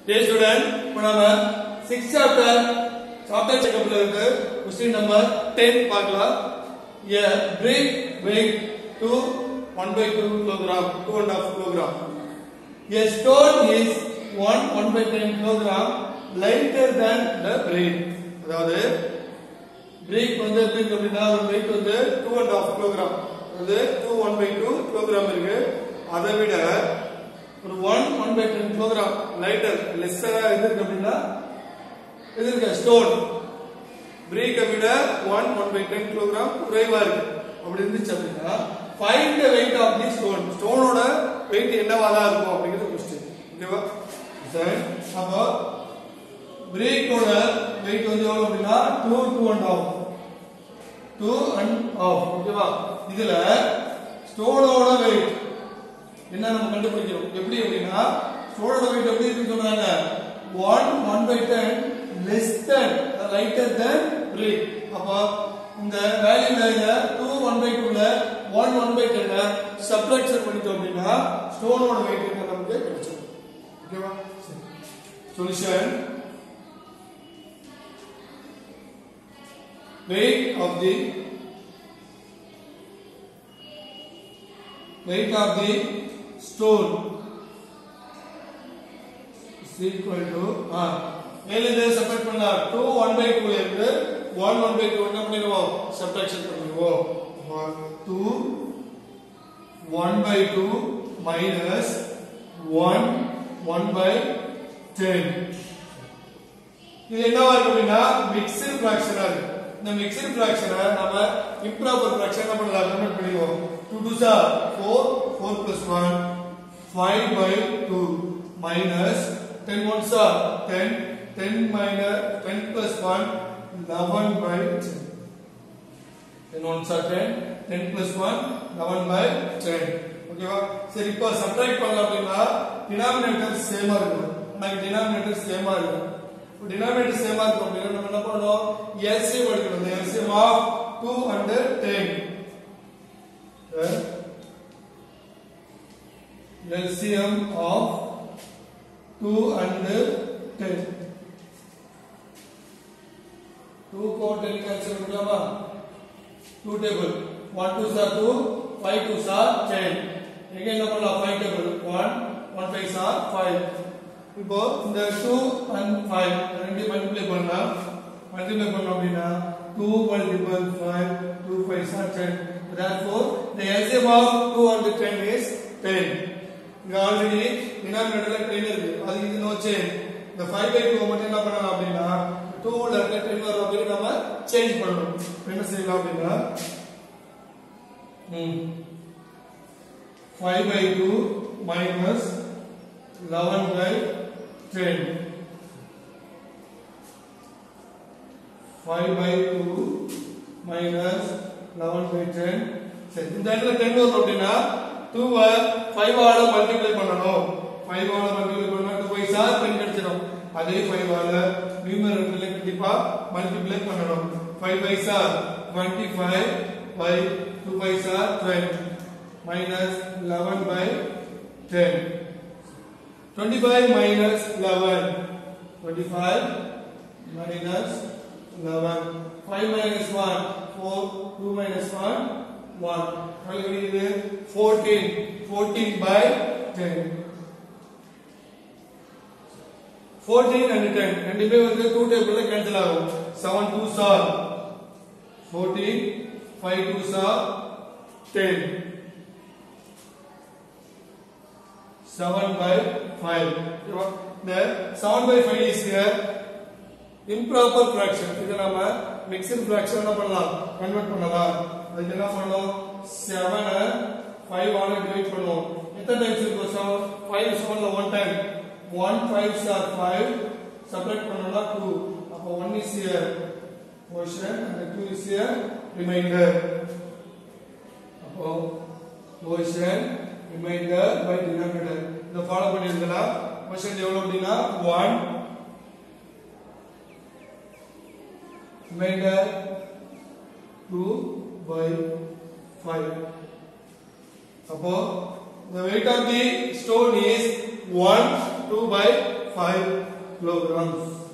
டே student இப்போ நாம 6 chapter chapter செக்கப்ல இருக்கு கொஸ்டின் நம்பர் 10 பார்க்கலாம் a brick weight to 1 by 2 kilogram 2 and a half kilogram a stone is 1 1 by 10 kilogram lighter than the brick அதாவது brick வந்து எப்படி இருக்கு அப்படின்னா ஒரு weight வந்து 2 and a half kilogram அது 2 1 by 2 kilogram இருக்கு அதை விட ஒரு 1 1 by 10 kilogram லைட்டர் லெஸ்ஸரா எது இருக்கு அப்படின்னா இது இருக்கு ஸ்டோன் பிரேக்கை விட 1 1 by 10 kilogram குறைவா இருக்கு அப்படி இருந்துச்சு அப்படின்னா find the weight of the stone ஸ்டோனோட வெயிட் என்னவா தான் இருக்கும் அப்படிங்கிறது கொஸ்டின் ஓகேவா சரி அப்போ பிரேக்கோட வெயிட் வந்து எவ்வளவு அப்படின்னா 2 2 அண்ட் ஆஃப் 2 அண்ட் ஆஃப் ஓகேவா இதுல ஸ்டோனோட வெயிட் என்ன நம்ம கண்டுபிடிக்கிறோம் எப்படி அப்படின்னா ஸ்டோனோட வெயிட் எப்படி இருக்குன்னு சொன்னாங்க 1 1 by 10 less than lighter than brick அப்போ இந்த வேல்யூல 2 1 by 2 ல 1 1 by 10 ல சப்ட்ராக்ஷன் பண்ணிட்டோம் அப்படின்னா ஸ்டோனோட வெயிட் என்ன நமக்கு கிடைச்சிடும் ஓகேவா solution weight of the weight of the stone is equal to ஆ மேல இதை செப்பரேட் பண்ணலாம் 2 1 by 2 ல இருந்து 1 1 by 2 என்ன பண்ணிடுவோம் சப்ட்ராக்ஷன் பண்ணிடுவோம் 2 1 by 2 minus 1 1 by 10 இது என்னவா இருக்கு அப்படின்னா மிக்ஸ்டு ஃபிராக்ஷனா இருக்கு இந்த மிக்ஸ்டு ஃபிராக்ஷனை நம்ம இம்ப்ராப்பர் ஃபிராக்ஷன் என்ன பண்ணலாம் கன்வெர்ட் பண்ணிடுவோம் 2 2 சார் 4 4 plus 1 5 by 2 minus 10 1 சார் 10 10 minus 10 plus 1 11 by 10 10 1 சார் 10 10 plus 1 11 by 10 ஓகேவா சரி இப்போ சப்ட்ராக்ட் பண்ணலாம் அப்படின்னா டினாமினேட்டர் சேமா இருக்கும் நமக்கு டினாமினேட்டர் சேமா இருக்கும் டினாமினேட்டர் சேமா இருக்கும் அப்படின்னா நம்ம என்ன பண்ணணும் எல்சிஎம் எடுக்கணும் LCM of 2 and 10 LCM of 2 and 10 2 को 10 कैंसिल हो जाएगा 2 टेबल 1 2 are 2 5 2 are 10 again என்ன பண்ணலாம் 5 டேபிள் 1 1 5 are 5 இப்போ இந்த 2 and 5 ரெண்டு மல்டிப்ளை பண்ணா மல்டிப்ளை பண்ணோம் அப்படின்னா 2 multiple 5 2 5 are 10 therefore the LCM of 2 and 10 is 10 இங்க ஆல்ரெடி டினாமினேட்டர்ல 10 இருக்கு அதுக்கு இது நோ சேஞ்ச் இந்த 5 by 2 மட்டும் என்ன பண்ணலாம் அப்படின்னா 2 ல இருக்க 10 வரும் அப்படின்னு நம்ம சேஞ்ச் பண்ணணும் இப்ப என்ன செய்யலாம் அப்படின்னா ம் 5 by 2 minus 11 by 10 5 by 2 minus 11 by 10 சரி இந்த இடத்துல 10 வரும் அப்படின்னா 2 வ 5 ஆல மல்டிப்ளை பண்ணணும் 5 ஆல மல்டிப்ளை பண்ணா 2 5 சார் 10 கிடைச்சிடும் அதே 5 ஆல நியூமரேட்டர்ல கண்டிப்பா மல்டிப்ளை பண்ணணும் 5 5 சார் 25 by 2 5 சார் 20 minus 11 by 10 25 minus 11 25 minus 11 5 minus 1 4 2 minus 1 1 How many is it? 14 14 by 10 14 and 10 ரெண்டுமே வந்து 2 டேபிள்ல கேன்சல் ஆகும் 7 2s are 14 5 2s are 10 7 by 5 the 7 by 5 is here improper fraction இது நாம mixed fraction என்ன பண்ணலாம் கன்வெர்ட் பண்ணலாம் அதுக்கு என்ன பண்ணணும் 7 5 ஆல டிவைட் பண்ணுவோம் எத்தனை டைம்ஸ் இருக்கும் 7 5 7 ல 1 டைம் 1 5 are 5 சப்ட்ராக்ட் பண்ணோம்னா 2 அப்போ 1 is here quotient and 2 is here remainder அப்போ quotient remainder by denominator இந்த ஃபாலோ பண்ணி எழுதலாம் quotient எவ்வளவு அப்படின்னா 1 remainder 2 by 5 அப்போ the weight of the stone is 1 2 by 5 kilograms